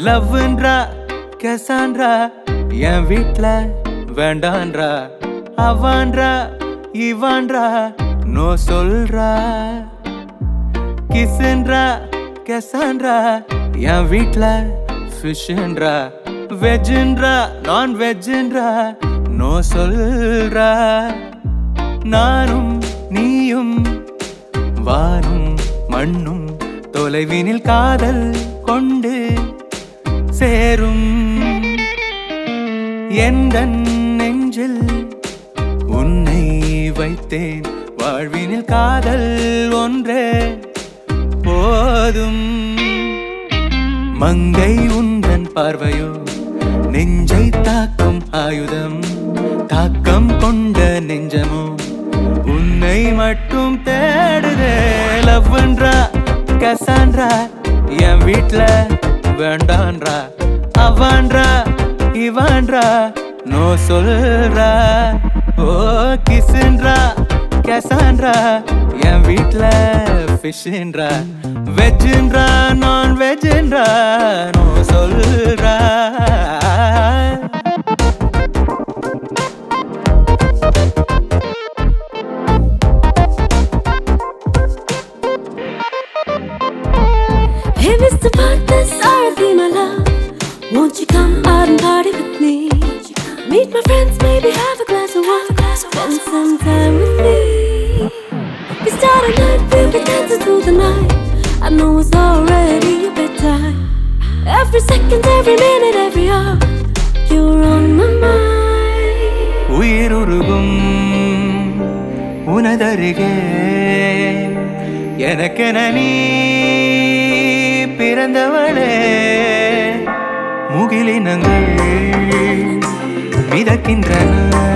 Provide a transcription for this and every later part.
லவ்ன்றா கெசான்றா என் வீட்ல வேண்டான்றா அவான்றா இவான்றா நோ சொல்றா கிஸ்ன்றா கெசான்றா என் வீட்ல ஃபிஷ்ன்றா வெஜ்ன்றா நான் வெஜ்ன்றா நோ சொல்றா நானும் நீயும் வானும் மண்ணும் தொலைவினில் காதல் கொண்டு சேரும் எந்த நெஞ்சில் உன்னை வைத்தேன் வாழ்வினில் காதல் ஒன்றே போதும் மங்கை உந்தன் பார்வையோ நெஞ்சை தாக்கும் ஆயுதம் தாக்கம் கொண்ட நெஞ்சமோ உன்னை மட்டும் தேடுதே லவ்ன்றா கசான்றா என் வீட்ல வேண்டான்றா அவான்றா இவான்றா நோ சொல்றா ஓ கிஸ்ன்றா கசான்றா என் வீட்ல ஃபிஷ்ன்றா வெஜ்ன்றா நான் வெஜ்ன்றா நோ சொல்றா Hey, Mr. Partners, Arathi, my love. Won't you come out and party with me? Meet my friends, maybe have a glass of wine. Spend some time with me. We start a night, we'll be dancing through the night. I know it's already your bedtime. Every second, every minute, every hour, you're on my mind. உயிருருகும் உனதருகே எனக்கென நீ பிறந்தவளே முகிலினங்கள் மிதக்கின்றன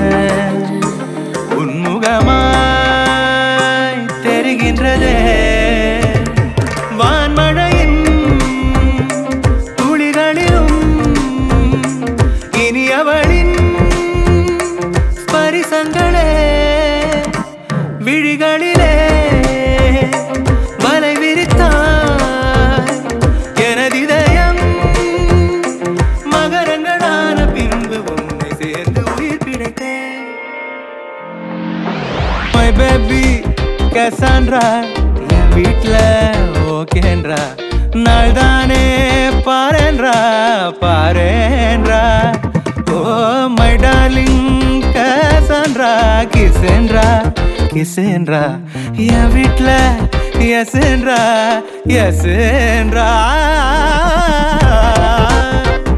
உன்முகமாய் தெரிகின்றதே வான்மழையின் துளிகளிலும் இனியவளின் ஸ்பரிசங்களே விழிகளிலே வலை விரித்தாய் எனது இதயம் மகரங்களான பின்பு உன்னை சேர்ந்து உயிர் பிழைத்தேன் மை பேபி கசான்றா என் வீட்ல ஓகேன்றா நாள் தானே பாரேன்றா பாரேன்றா ஓ மை டார்லிங் கசான்றா கிசேன்றா கிசேன்றா என் வீட்ல எஸ்ன்றா எஸ்ன்றா